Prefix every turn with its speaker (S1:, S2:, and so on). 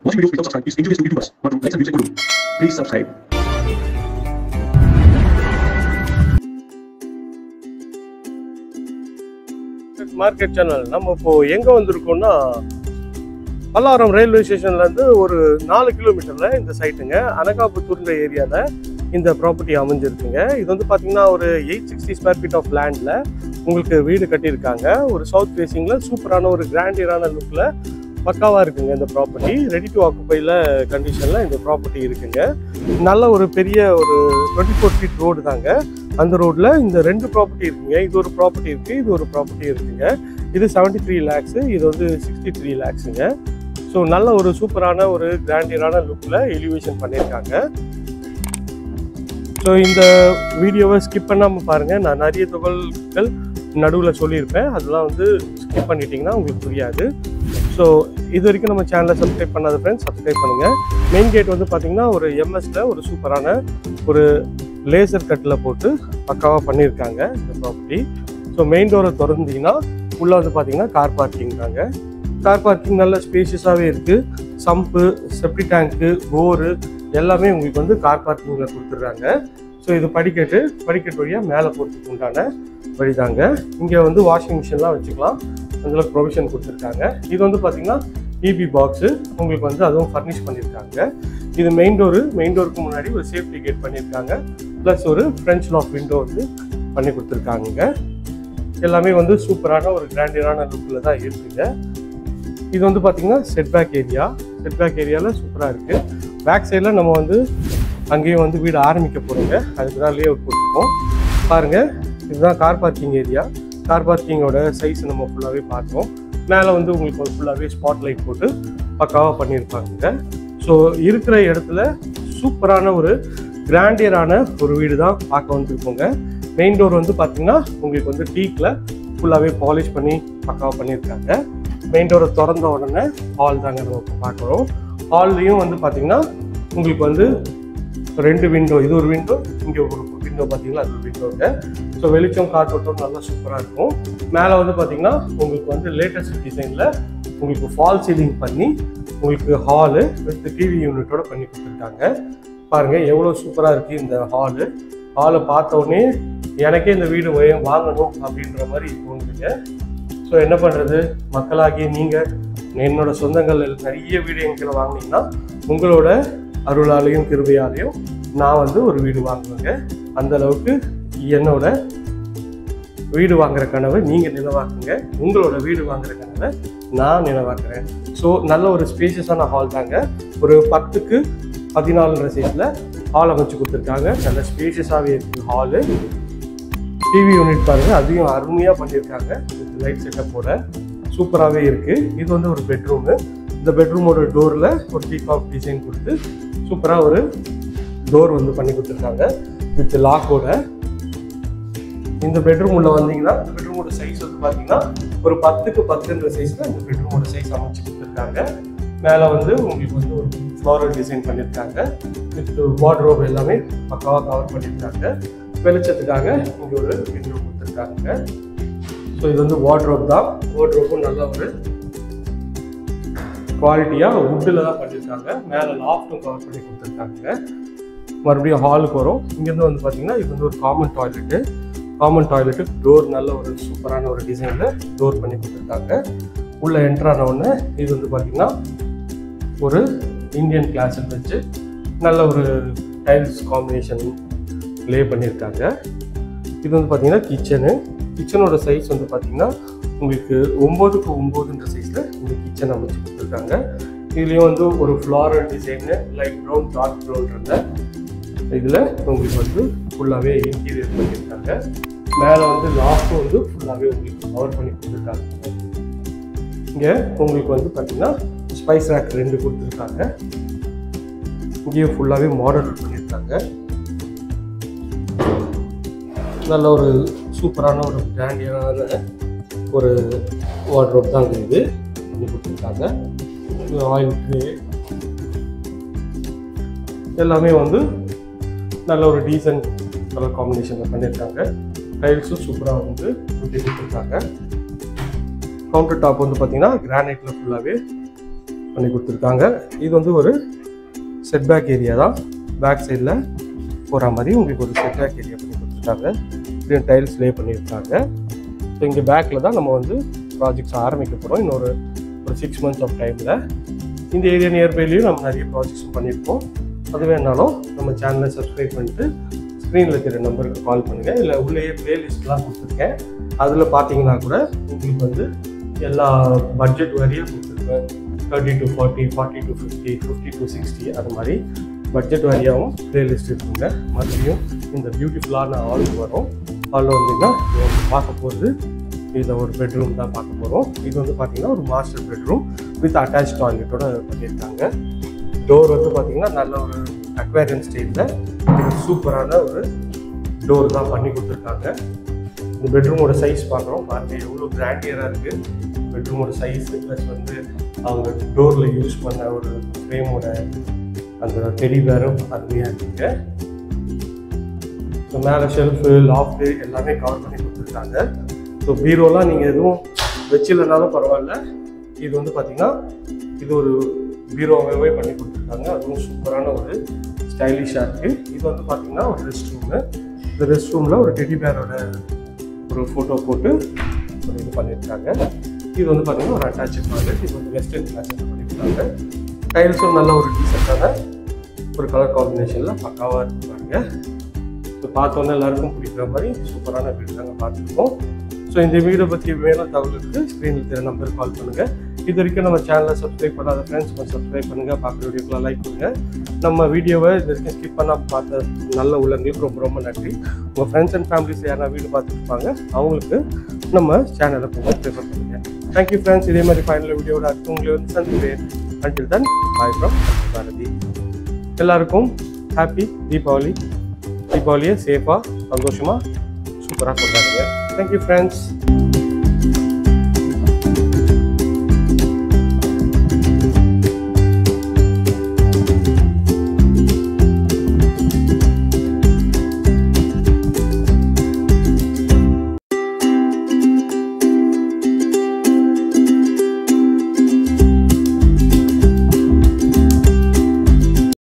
S1: Watching videos without subscribe is injurious to YouTubers மற்றும் likes and views கொடுக்கும். Please subscribe.
S2: Market channel நம்ம இப்போ எங்க வந்திருக்கோம்னா பல்லாவரம் ரயில்வே ஸ்டேஷன்ல இருந்து ஒரு நாலு கிலோமீட்டர்ல இந்த சைட்டுங்க அனகாபுத்தூர்ன்ற ஏரியால இந்த ப்ராப்பர்ட்டி அமைஞ்சிருக்குங்க இது வந்து பாத்தீங்கன்னா ஒரு eight sixty square feet of லேண்ட்ல உங்களுக்கு வீடு கட்டியிருக்காங்க ஒரு சவுத் ஃபேசிங்ல சூப்பரான ஒரு கிராண்டியரான லுக்ல பக்காவா இருக்குங்க இந்த ப்ராப்பர்ட்டி ரெடி டு ஆக்குப்பைல கண்டிஷன்ல இந்த ப்ராப்பர்ட்டி இருக்குங்க நல்ல ஒரு பெரிய ஒரு டுவெண்ட்டி ஃபோர் ஃபீட் ரோடு தாங்க அந்த ரோட்ல இந்த ரெண்டு ப்ராப்பர்ட்டி இருக்குங்க இது ஒரு ப்ராப்பர்ட்டி இருக்கு இது ஒரு ப்ராப்பர்ட்டி இருக்குங்க இது செவன்டி த்ரீ லேக்ஸ் இது வந்து சிக்ஸ்டி த்ரீ லேக்ஸுங்க ஸோ நல்ல ஒரு சூப்பரான ஒரு கிராண்டியரான லுக்கில் எலிவேஷன் பண்ணியிருக்காங்க ஸோ இந்த வீடியோவை ஸ்கிப் பண்ணாமல் பாருங்கள் நான் நிறைய தகவல்கள் நடுவில் சொல்லியிருப்பேன் அதெல்லாம் வந்து ஸ்கிப் பண்ணிட்டீங்கன்னா உங்களுக்கு புரியாது ஸோ இது வரைக்கும் நம்ம சேனலை சப்ஸ்கிரைப் பண்ணாத ஃப்ரெண்ட்ஸ் சப்ஸ்கிரைப் பண்ணுங்கள் மெயின் கேட் வந்து பார்த்தீங்கன்னா ஒரு எம்எஸ்ல ஒரு சூப்பரான ஒரு லேசர் கட்டில் போட்டு பக்காவாக பண்ணியிருக்காங்க இந்த ப்ராப்பர்ட்டி ஸோ மெயின் டோரை திறந்தீங்கன்னா உள்ளே வந்து பார்த்தீங்கன்னா கார் பார்க்கிங் தாங்க கார் பார்க்கிங் நல்ல ஸ்பேஷியஸாகவே இருக்குது சம்பு செப்டி டேங்க்கு போரு எல்லாமே உங்களுக்கு வந்து கார் பார்க்கிங்கில் கொடுத்துட்றாங்க ஸோ இது படிக்கட்டு படிக்கட்டு வழியாக மேலே போகிறதுக்கு உண்டான வழிதாங்க இங்கே வந்து வாஷிங் மிஷின்லாம் வச்சுக்கலாம் அதில் ப்ரொவிஷன் கொடுத்துருக்காங்க இது வந்து பார்த்தீங்கன்னா இபி பாக்ஸு உங்களுக்கு வந்து அதுவும் ஃபர்னிஷ் பண்ணியிருக்காங்க இது மெயின் டோரு மெயின் டோருக்கு முன்னாடி ஒரு சேஃப்டி கேட் பண்ணியிருக்காங்க ப்ளஸ் ஒரு ஃப்ரெஞ்ச் லாக் விண்டோ வந்து பண்ணி கொடுத்துருக்காங்க எல்லாமே வந்து சூப்பரான ஒரு கிராண்டியரான லுக்கில் தான் இருக்குங்க இது வந்து பார்த்தீங்கன்னா செட்பேக் ஏரியா செட்பேக் ஏரியாவில் சூப்பராக இருக்குது பேக் சைடில் நம்ம வந்து அங்கேயும் வந்து வீடு ஆரம்பிக்க போகிறோங்க அதுக்கு தான் லே அவுட் போட்டிருக்கோம் பாருங்கள் இதுதான் கார் பார்க்கிங் ஏரியா கார் பார்க்கிங்கோட சைஸ் நம்ம ஃபுல்லாகவே பார்த்தோம் மேலே வந்து உங்களுக்கு ஃபுல்லாகவே ஸ்பாட் லைட் போட்டு பக்காவாக பண்ணியிருப்பாங்க ஸோ இருக்கிற இடத்துல சூப்பரான ஒரு கிராண்டியரான ஒரு வீடு தான் பார்க்க வந்திருக்கோங்க மெயின் டோர் வந்து பார்த்தீங்கன்னா உங்களுக்கு வந்து டீக்கில் ஃபுல்லாகவே பாலிஷ் பண்ணி பக்காவாக பண்ணியிருக்காங்க மெயின் டோரை திறந்த உடனே ஹால் தாங்க நம்ம இப்போ பார்க்குறோம் ஹால்லையும் வந்து பார்த்தீங்கன்னா உங்களுக்கு வந்து ரெண்டு விண்டோ இது ஒரு விண்டோ இங்கே ஒரு விண்டோ பார்த்தீங்களா அது ஒரு விண்டோங்க ஸோ வெளிச்சம் காற்றோட்டம் நல்லா சூப்பராக இருக்கும் மேலே வந்து பார்த்தீங்கன்னா உங்களுக்கு வந்து லேட்டஸ்ட் டிசைனில் உங்களுக்கு ஃபால் சீலிங் பண்ணி உங்களுக்கு ஹாலு வித் டிவி யூனிட்டோட பண்ணி கொடுத்துருக்காங்க பாருங்கள் எவ்வளோ சூப்பராக இருக்குது இந்த ஹாலு ஹாலை பார்த்த உடனே எனக்கே இந்த வீடு வய- வாங்கணும் அப்படின்ற மாதிரி தோணுதுங்க ஸோ என்ன பண்ணுறது மக்களாகிய நீங்கள் என்னோட சொந்தங்கள் நிறைய வீடு எங்களை வாங்கினீங்கன்னா உங்களோட அருளாலையும் கிருபையாலையும் நான் வந்து ஒரு வீடு வாங்குவேங்க அந்த அளவுக்கு என்னோட வீடு வாங்குற கனவை நீங்கள் நினைவாக்குங்க உங்களோட வீடு வாங்குற கனவை நான் நினைவாக்குறேன் ஸோ நல்ல ஒரு ஸ்பேஷியஸான ஹால் தாங்க ஒரு பத்துக்கு பதினாலுன்ற சைஸில் ஹால் அமைச்சு கொடுத்துருக்காங்க நல்ல ஸ்பேஷியஸாகவே இருக்குது ஹாலு டிவி யூனிட் பாருங்க அதையும் அருமையாக பண்ணியிருக்காங்க வித் லைட் செட்டப்போட சூப்பராகவே இருக்குது இது வந்து ஒரு பெட்ரூமு இந்த பெட்ரூமோட டோரில் ஒரு பீகாக் டிசைன் கொடுத்து சூப்பராக ஒரு டோர் வந்து பண்ணி கொடுத்துருக்காங்க வித் லாக்கோட இந்த பெட்ரூம் உள்ள வந்தீங்கன்னா இந்த பெட்ரூமோட சைஸ் வந்து பார்த்தீங்கன்னா ஒரு பத்துக்கு பத்துன்ற சைஸில் இந்த பெட்ரூமோட சைஸ் அமைச்சு கொடுத்துருக்காங்க மேலே வந்து உங்களுக்கு வந்து ஒரு ஃப்ளோரல் டிசைன் பண்ணியிருக்காங்க வித் வார்ட்ரோப் எல்லாமே பக்காவாக கவர் பண்ணியிருக்காங்க வெளிச்சத்துக்காக இங்கே ஒரு விண்டோ கொடுத்துருக்காங்க ஸோ இது வந்து வார்ட்ரோப் தான் வார்ட்ரோப்பும் நல்ல ஒரு குவாலிட்டியாக வுட்டில் தான் பண்ணியிருக்காங்க மேலே லாஃப்ட்டும் கவர் பண்ணி கொடுத்துருக்காங்க மறுபடியும் ஹாலுக்கு வரும் இங்கேருந்து வந்து பார்த்தீங்கன்னா இது வந்து ஒரு common toilet common toilet door நல்ல ஒரு சூப்பரான ஒரு டிசைனில் டோர் பண்ணி கொடுத்துருக்காங்க உள்ளே என்ட்ரான உடனே இது வந்து பார்த்தீங்கன்னா ஒரு இந்தியன் கிளாஸில் வச்சு நல்ல ஒரு டைல்ஸ் காம்பினேஷன் லே பண்ணியிருக்காங்க இது வந்து பார்த்தீங்கன்னா கிச்சனு கிச்சனோட சைஸ் வந்து பார்த்தீங்கன்னா உங்களுக்கு ஒம்போதுக்கு ஒம்போதுன்ற சைஸில் இந்த கிச்சன் அமைச்சு கொடுத்துருக்காங்க இதுலேயும் வந்து ஒரு floral design light brown dark ப்ரௌன்றத இதில் உங்களுக்கு வந்து ஃபுல்லாகவே இன்டீரியர் பண்ணியிருக்காங்க மேலே வந்து லாஃப்ட்டும் வந்து ஃபுல்லாகவே உங்களுக்கு கவர் பண்ணி கொடுத்துருக்காங்க இங்கே உங்களுக்கு வந்து பார்த்தீங்கன்னா ஸ்பைஸ் ரேக் ரெண்டு கொடுத்துருக்காங்க இங்கேயும் ஃபுல்லாகவே மாடல் பண்ணியிருக்காங்க நல்ல ஒரு சூப்பரான ஒரு பிராண்டியரான ஒரு வார்ட்ரோப் தாங்க இது பண்ணி கொடுத்துருக்காங்க ஆயில் ட்ரே எல்லாமே வந்து நல்ல ஒரு டீசன்ட் கலர் காம்பினேஷனில் பண்ணியிருக்காங்க டைல்ஸும் சூப்பராக வந்து ஊற்றி கொடுத்துருக்காங்க கவுண்டர் டாப் வந்து பார்த்தீங்கன்னா கிரானைட்டில் ஃபுல்லாகவே பண்ணி கொடுத்துருக்காங்க இது வந்து ஒரு செட்பேக் ஏரியா தான் பேக் சைடில் போகிற மாதிரி உங்களுக்கு ஒரு செட்பேக் ஏரியா பண்ணி கொடுத்துருக்காங்க இப்படியும் டைல்ஸ் லே பண்ணியிருக்காங்க ஸோ இங்கே பேக்கில் தான் நம்ம வந்து ப்ராஜெக்ட்ஸ் ஆரம்பிக்க போகிறோம் இன்னொரு ஒரு சிக்ஸ் மந்த்ஸ் ஆஃப் டைமில் இந்த ஏரியா நியர்பைலையும் நம்ம நிறைய ப்ராஜெக்ட்ஸ் பண்ணியிருக்கோம் அது வேணாலும் நம்ம சேனலை சப்ஸ்கிரைப் பண்ணிட்டு ஸ்க்ரீனில் இருக்கிற நம்பருக்கு கால் பண்ணுங்கள் இல்லை உள்ளேயே ப்ளேலிஸ்ட்லாம் கொடுத்துருக்கேன் அதில் பார்த்தீங்கன்னா கூட உங்களுக்கு வந்து எல்லா பட்ஜெட் வரையும் கொடுத்துருக்கேன் thirty to forty forty to fifty fifty to sixty அது மாதிரி பட்ஜெட் வாரியாகவும் ப்ளேலிஸ்ட் இருக்குங்க மறுபடியும் இந்த பியூட்டிஃபுல்லான ஹாலுக்கு வரும் ஹாலில் வந்தீங்கன்னா நீங்க பார்க்க போகிறது இதில் ஒரு பெட்ரூம் தான் பார்க்க போகிறோம் இது வந்து பார்த்தீங்கன்னா ஒரு மாஸ்டர் பெட்ரூம் வித் அட்டாச் டாய்லெட்டோட பண்ணியிருக்காங்க டோர் வந்து பார்த்தீங்கன்னா நல்ல ஒரு அக்வேரியன் ஸ்டைலில் சூப்பரான ஒரு டோர் தான் பண்ணி கொடுத்துருக்காங்க இந்த பெட்ரூமோட சைஸ் பார்க்குறோம் பாருங்க எவ்வளோ கிராண்டியராக இருக்குது பெட்ரூமோட சைஸ் ப்ளஸ் வந்து அவங்க டோரில் யூஸ் பண்ண ஒரு ஃப்ரேமோட அந்த டெடி பேரும் அருமையாக இருக்குங்க ஸோ மேலே ஷெல்ஃபு லாஃப்ட்டு எல்லாமே கவர் பண்ணி கொடுத்துருக்காங்க ஸோ பீரோலாம் நீங்கள் எதுவும் வச்சில்லைனாலும் பரவாயில்ல இது வந்து பார்த்தீங்கன்னா இது ஒரு பீரோவாகவே பண்ணி கொடுத்துருக்காங்க அதுவும் சூப்பரான ஒரு ஸ்டைலிஷாக இருக்குது இது வந்து பார்த்தீங்கன்னா ஒரு ரெஸ்ட் ரூமு இந்த ரெஸ்ட் ரூமில் ஒரு டெடி பேரோட ஒரு ஃபோட்டோ போட்டு ஒரு இது பண்ணியிருக்காங்க இது வந்து பார்த்தீங்கன்னா ஒரு அட்டாச் டாய்லெட் இது வந்து வெஸ்டர்ன் கிளாஸில் பண்ணியிருக்காங்க டைல்ஸும் நல்ல ஒரு டீசெண்டான ஒரு கலர் காம்பினேஷனில் பக்காவாக இருக்கு பாருங்க ஸோ பார்த்தோன்னே எல்லாருக்கும் பிடிக்கிற மாதிரி சூப்பரான வீடு நாங்கள் பார்த்துருக்கோம் ஸோ இந்த வீடை பற்றி வேணும் தகவலுக்கு ஸ்க்ரீனில் இருக்கிற நம்பருக்கு கால் பண்ணுங்கள் இது வரைக்கும் நம்ம சேனலை சப்ஸ்கிரைப் பண்ணாத ஃப்ரெண்ட்ஸ் கொஞ்சம் சப்ஸ்கிரைப் பண்ணுங்கள் பார்க்குற வீடியோக்கெலாம் லைக் பண்ணுங்கள் நம்ம வீடியோவை இது வரைக்கும் ஸ்கிப் பண்ணால் பார்த்த நல்ல உள்ளங்களுக்கு ரொம்ப ரொம்ப நன்றி உங்கள் ஃப்ரெண்ட்ஸ் அண்ட் ஃபேமிலிஸ் யாரா வீடு பார்த்துருப்பாங்க அவங்களுக்கு நம்ம சேனலை கொஞ்சம் ப்ரிஃபர் பண்ணுங்கள் தேங்க்யூ ஃப்ரெண்ட்ஸ் இதே மாதிரி ஃபைனல் வீடியோட அடுத்து உங்களை வந்து சந்திக்கிறேன் until then bye from Bharathi எல்லாருக்கும் ஹாப்பி தீபாவளி தீபாவளியை சேஃபாக சந்தோஷமாக சூப்பராக கொண்டாடுங்க தேங்க்யூ ஃப்ரெண்ட்ஸ்